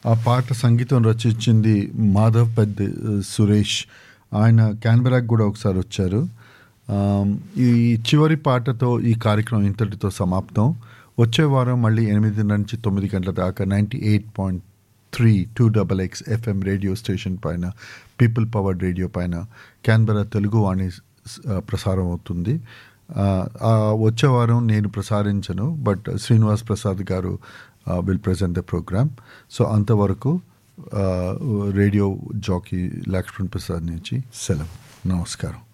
ఆ పాట సంగీతం రచించింది మాధవ్ పెద్ద సురేష్ ఆయన క్యాన్బెరాకి కూడా ఒకసారి వచ్చారు ఆమ్, ఈ చివరి పాటతో ఈ కార్యక్రమం ఇంతటితో సమాప్తం వచ్చే వారం మళ్ళీ ఎనిమిది నుంచి తొమ్మిది గంటల దాకా ninety eight point three two double X FM radio station పైన పీపుల్ పవర్డ్ రేడియో పైన క్యాన్బెరా తెలుగు వాణి స్- ఆ, ప్రసారం అవుతుంది ఆ, ఆ వచ్చే వారం నేను ప్రసారించను but Srinivas Prasad garu will present the programme so అంతవరకు ఆ, రేడియో జాకీ లక్ష్మణ్ ప్రసాద్ నుంచి సెలవు నమస్కారం